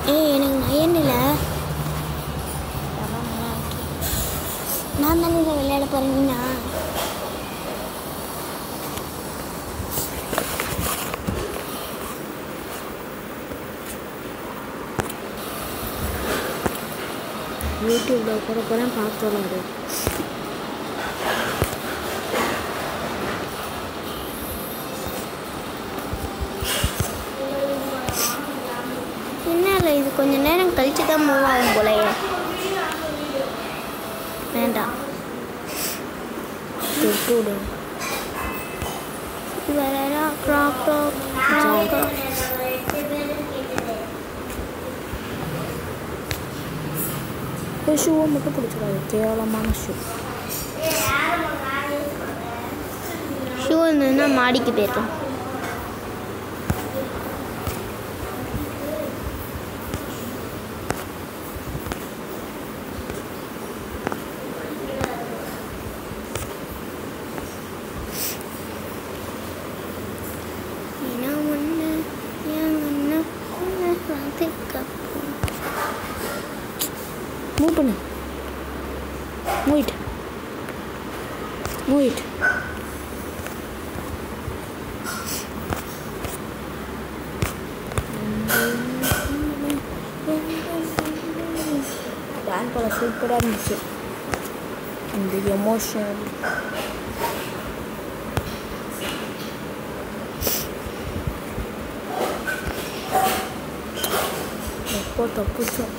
ஏய் எனக்கு நயன் இல்லை நான் தானே இதை விளையாட போகிறேன்னா யூடியூப்பில் கூட போகிறேன் பார்த்து விளாடு என்ன இல்லை இது கொஞ்ச நேரம் கழிச்சு தான் மூவ் ஆகும் போலயே வேண்டாம் தொட்டு விடு வேற க்ராப் டாப் ஷூவை மட்டும் பிடிச்சிடாது கேவலமான ஷூ ஷூ இருந்ததுன்னா மாடிக்கு போயிடலாம் ஏன்னா ஒன்று ஏன் ஒன்று அதுக்கப்புறம் மூவ் பண்ணு மூவிட் மூவிட் டான் பல சூப்பராக இருந்துச்சு இந்த எமோஷன் எப்போ தப்பிச்சோம்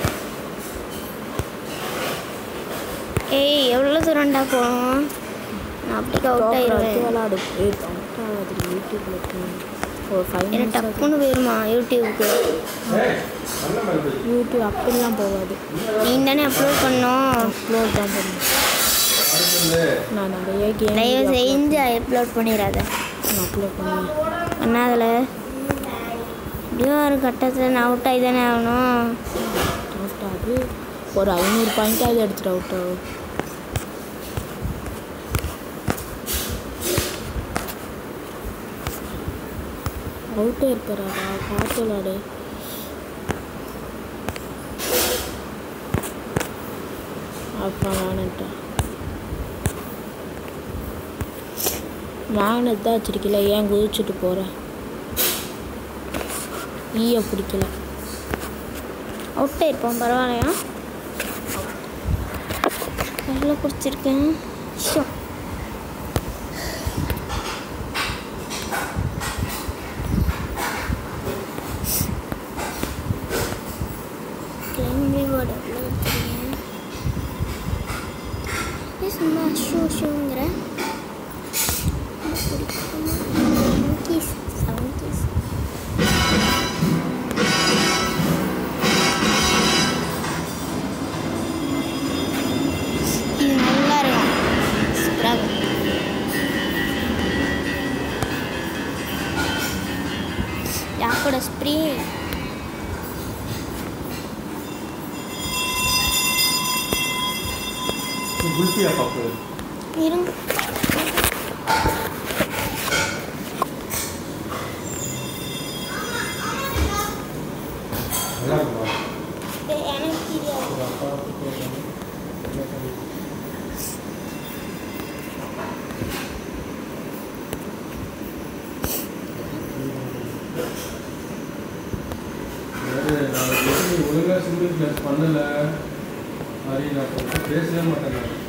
ஏய் எவ்வளோ தூரம்டா போகணும் நான் அப்படிக்கு அவுட் அடுத்து ஆயிடுவேன் விளாடு ஏய் அவுட் ஆகாது யூடியூப்ல இருக்கு ஒரு ஃபைவ் எனக்கு மினிட்ஸ் டப்புன்னு போயிருமா யூடியூப்க்கு யூடியூப் அப்படிலாம் போகாது நீ தானே அப்லோட் பண்ணோம் அப்லோட் தான் பண்ணுவேன் நான் நிறைய கேம் தயவு செஞ்சு அப்லோட் பண்ணிடாத நான் அப்லோட் பண்ணுவேன் பண்ணாதல இப்படியும் ஒரு கட்டத்தில் நான் அவுட் ஆகி தானே ஆகணும் அவுட் ஆகுது ஒரு ஐநூறு பாயிண்டாவது எடுத்துட்டு அவுட் ஆகும் அவுட்டே இருக்கிறாரா பார்த்து விளாடு அப்பா நானுட்டேன் மேக்னெட் தான் வச்சிருக்கல ஏன் குதிச்சுட்டு போகிற ஈய பிடிக்கல அவுட்டே இருப்போம் பரவாயில்லையா எவ்வளோ குடிச்சிருக்கேன் ஷோ கிளைம்பிங் போர்டு எவ்வளோ வச்சுருக்கேன் சும்மா ஷூ ஷூங்கிற கீஸ் செவன் கீஸ் இது நல்லா இருக்கும் சூப்பராக இருக்கும் யாக்கோட ஸ்ப்ரே குல்ஃபியா பாப்பு இருங்க நல்லா இருக்குமா எனக்கு தெரியாது ஒரு அப்பா கேட்கணும் நான் ஒழுங்காக சிங்கிள் கிளாஸ் பண்ணலை மாதிரி நான் பேசவே மாட்டேன்